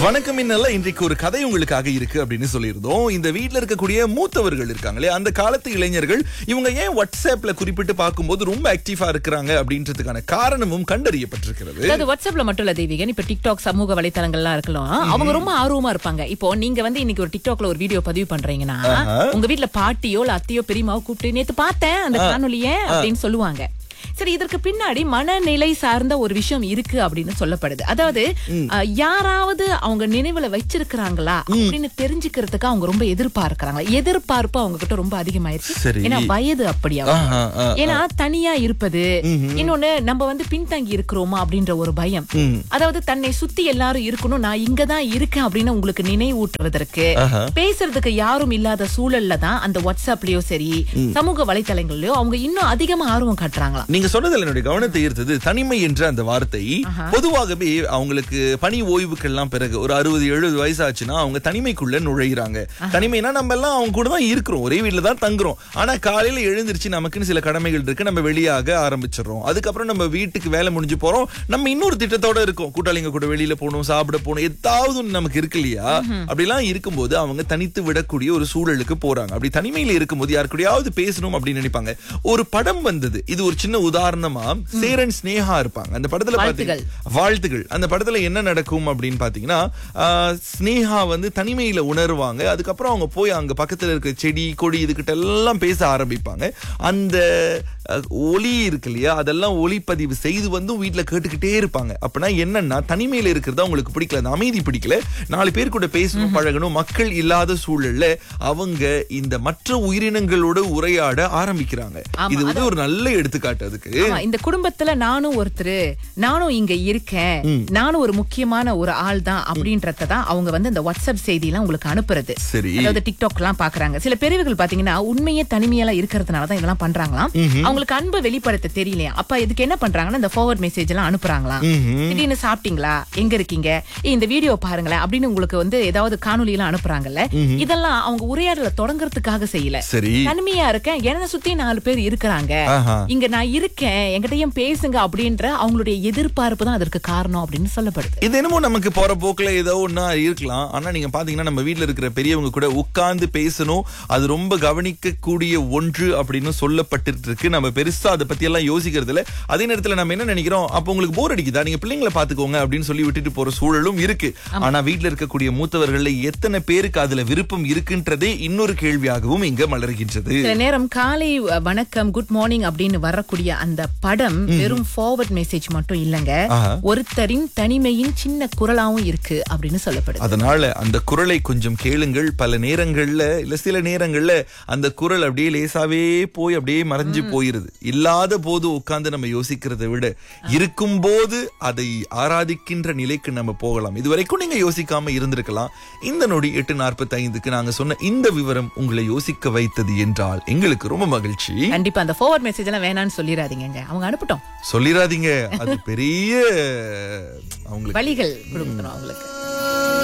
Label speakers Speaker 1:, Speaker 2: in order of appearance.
Speaker 1: வணக்கம் இன்னல்ல இன்றைக்கு ஒரு கதை உங்களுக்காக இருக்கு அப்படின்னு சொல்லியிருந்தோம் இந்த வீட்ல இருக்கக்கூடிய மூத்தவர்கள் இருக்காங்களே அந்த காலத்து இளைஞர்கள் இவங்க ஏன் வாட்ஸ்அப்ல குறிப்பிட்டு பார்க்கும்போது ரொம்ப ஆக்டிவா இருக்கிறாங்க அப்படின்றதுக்கான காரணமும் கண்டறியப்பட்டிருக்கிறது
Speaker 2: அதாவது வாட்ஸ்அப்ல மட்டும் இல்ல தேவிகன் இப்ப டிக்டாக் சமூக வலைத்தளங்கள்லாம் இருக்கலாம் அவங்க ரொம்ப ஆர்வமா இருப்பாங்க இப்போ நீங்க வந்து இன்னைக்கு ஒரு டிக்டாக்ல ஒரு வீடியோ பதிவு பண்றீங்கன்னா உங்க வீட்ல பாட்டியோ இல்ல அத்தையோ பெரியமாவோ கூப்பிட்டு நேத்து பார்த்தேன் அந்த காணொலிய அப்படின்னு சொல்லுவாங்க சரி இதற்கு பின்னாடி மனநிலை சார்ந்த ஒரு விஷயம் இருக்கு அப்படின்னு சொல்லப்படுது அதாவது அஹ், யாராவது அவங்க நினைவுல வச்சிருக்கிறாங்களா அப்படின்னு தெரிஞ்சுக்கிறதுக்கு அவங்க ரொம்ப எதிர்பார்க்கறாங்க எதிர்பார்ப்பு அவங்க கிட்ட ரொம்ப அதிகமாயிருச்சு
Speaker 1: சரி.
Speaker 2: ஏன்னா வயது அப்படி அவங்க
Speaker 1: ஆஹா, ஆ,
Speaker 2: ஏன்னா தனியா இருப்பது இன்னொன்னு நம்ம வந்து பின்தங்கி இருக்கிறோமா அப்படின்ற ஒரு பயம் அதாவது தன்னை சுத்தி எல்லாரும் இருக்கணும் நான் இங்கதான் இருக்கேன் அப்படின்னு உங்களுக்கு நினைவூட்டுவதற்கு
Speaker 1: ஆஹா.
Speaker 2: பேசுறதுக்கு யாரும் இல்லாத சூழல்ல தான் அந்த வாட்ஸ்அப்லயோ சரி சமூக வலைத்தளங்கள்லயோ அவங்க இன்னும் அதிகமா ஆர்வம் காட்டுறாங்களாம்
Speaker 1: நீங்க சொன்னதுல என்னுடைய கவனத்தை ஈர்த்தது தனிமை என்ற அந்த வார்த்தை பொதுவாகவே அவங்களுக்கு பணி ஓய்வுக்கெல்லாம் பிறகு ஒரு அறுபது எழுபது வயசு ஆச்சுன்னா அவங்க தனிமைக்குள்ள நுழையிறாங்க தனிமைனா நம்ம எல்லாம் அவங்க கூட தான் இருக்கிறோம் ஒரே வீட்ல தான் தங்குறோம் ஆனா காலையில எழுந்திருச்சு நமக்குன்னு சில கடமைகள் இருக்கு நம்ம வெளியாக ஆரம்பிச்சிடுறோம் அதுக்கப்புறம் நம்ம வீட்டுக்கு வேலை முடிஞ்சு போறோம் நம்ம இன்னொரு திட்டத்தோட இருக்கோம் கூட்டாளிங்க கூட வெளியில போகணும் சாப்பிட போகணும் ஏதாவது ஒண்ணு நமக்கு இருக்கு இல்லையா அப்படிலாம் இருக்கும்போது அவங்க தனித்து விடக்கூடிய ஒரு சூழலுக்கு போறாங்க அப்படி தனிமையில இருக்கும்போது யாரு கூடயாவது பேசணும் அப்படின்னு நினைப்பாங்க ஒரு படம் வந்தது இது ஒரு சின்ன உதாரணமா சேரன் ஸ்னேகா இருப்பாங்க அந்த படத்துல
Speaker 2: வாழ்த்துகள்.
Speaker 1: பாத்தீங்க- வாழ்த்துகள் அந்த படத்துல என்ன நடக்கும் அப்படின்னு பாத்தீங்கன்னா ஆஹ், ஸ்னேகா வந்து தனிமையில உணர்வாங்க அதுக்கப்புறம் அவங்க போய் அங்க பக்கத்துல இருக்கிற செடி கொடி இதுகிட்ட எல்லாம் பேச ஆரம்பிப்பாங்க அந்த அஹ், ஒலி இருக்கு இல்லையா அதெல்லாம் ஒளிப்பதிவு செய்து வந்து வீட்ல கேட்டுக்கிட்டே இருப்பாங்க அப்படின்னா என்னன்னா தனிமையில இருக்கிறது அவங்களுக்கு பிடிக்கல அந்த அமைதி பிடிக்கல நாலு பேர் கூட பேசணும் பழகணும் மக்கள் இல்லாத சூழல்ல அவங்க இந்த மற்ற உயிரினங்களோட உரையாட ஆரம்பிக்கிறாங்க இது வந்து ஒரு நல்ல எடுத்துக்காட்டு அதுக்கு
Speaker 2: ஆமா, இந்த குடும்பத்துல நானும் ஒருத்தரு நானும் இங்க இருக்கேன் நானும் ஒரு முக்கியமான ஒரு ஆள் தான் அப்படின்றத தான் அவங்க வந்து இந்த வாட்ஸ்அப் செய்தி எல்லாம் உங்களுக்கு அனுப்புறது
Speaker 1: சரி
Speaker 2: அதாவது டிக்டாக் எல்லாம் பாக்குறாங்க சில பிரிவுகள் பாத்தீங்கன்னா உண்மையே தனிமையெல்லாம் இருக்கிறதுனால தான் இதெல்லாம் பண்றாங்களாம் அவங்களுக்கு அன்பை வெளிப்படுத்த தெரியலையா அப்ப இதுக்கு என்ன பண்றாங்கன்னா இந்த ஃபார்வர்ட் மெசேஜ் எல்லாம் அனுப்புறாங்களாம் திடீர்னு சாப்பிட்டீங்களா எங்க இருக்கீங்க ஏய், இந்த வீடியோ பாருங்களேன் அப்படின்னு உங்களுக்கு வந்து ஏதாவது காணொலி எல்லாம் அனுப்புறாங்கல்ல இதெல்லாம் அவங்க உரையாடல தொடங்குறதுக்காக செய்யல
Speaker 1: சரி
Speaker 2: தனிமையா இருக்கேன் என்ன சுத்தி நாலு பேர் இருக்கிறாங்க
Speaker 1: ஆஹா.
Speaker 2: இங்க நான் இருக்கேன் என்கிட்டயும் பேசுங்க அப்படின்ற அவங்களுடைய எதிர்பார்ப்பு தான் அதற்கு காரணம் அப்படின்னு சொல்லப்படுது
Speaker 1: இது என்னமோ நமக்கு போற போக்குல ஏதோ ஒண்ணா இருக்கலாம் ஆனா நீங்க பாத்தீங்கன்னா நம்ம வீட்ல இருக்கிற பெரியவங்க கூட உட்கார்ந்து பேசணும் அது ரொம்ப கவனிக்க கூடிய ஒன்று அப்படின்னு சொல்லப்பட்டு இருக்கு நம்ம பெருசா அதை பத்தி எல்லாம் யோசிக்கிறது இல்ல அதே நேரத்துல நம்ம என்ன நினைக்கிறோம் அப்ப உங்களுக்கு போர் அடிக்குதா நீங்க பிள்ளைங்களை பாத்துக்கோங்க அப்படின்னு சொல்லி விட்டுட்டு போற சூழலும் இருக்கு ஆனா வீட்ல இருக்கக்கூடிய மூத்தவர்கள்ல எத்தனை பேருக்கு அதுல விருப்பம் இருக்குன்றதே இன்னொரு கேள்வியாகவும் இங்க மலர்கின்றது
Speaker 2: சில நேரம் காலை அஹ், வணக்கம் குட் மார்னிங் அப்படின்னு வரக்கூடிய அந்த படம் வெறும் ஃபார்வர்ட் மெசேஜ் மட்டும் இல்லங்க
Speaker 1: ஆஹா.
Speaker 2: ஒருத்தரின் தனிமையின் சின்ன குரலாவும் இருக்கு அப்படின்னு சொல்லப்படுது
Speaker 1: அதனால அந்த குரலை கொஞ்சம் கேளுங்கள் பல நேரங்கள்ல இல்ல சில நேரங்கள்ல அந்த குரல் அப்படியே லேசாவே போய் அப்படியே மறைஞ்சு போயிருது இல்லாத போது உட்கார்ந்து நம்ம யோசிக்கிறதை விட இருக்கும் போது அதை ஆராதிக்கின்ற நிலைக்கு நம்ம போகலாம் இதுவரைக்கும் நீங்க யோசிக்காம இருந்திருக்கலாம் இந்த நொடி எட்டு நாற்பத்தி ஐந்துக்கு நாங்க சொன்ன இந்த விவரம் உங்களை யோசிக்க வைத்தது என்றால் எங்களுக்கு ரொம்ப மகிழ்ச்சி
Speaker 2: கண்டிப்பா அந்த ஃபார்வர்ட் மெசேஜ் எல்லாம் வேணாம்னு சொல்லிடாதீங்க அவங்க அனுப்பட்டும்
Speaker 1: சொல்லிராதீங்க அது பெரிய அவங்களுக்கு
Speaker 2: வழிகள் கொடுக்கணும் அவங்களுக்கு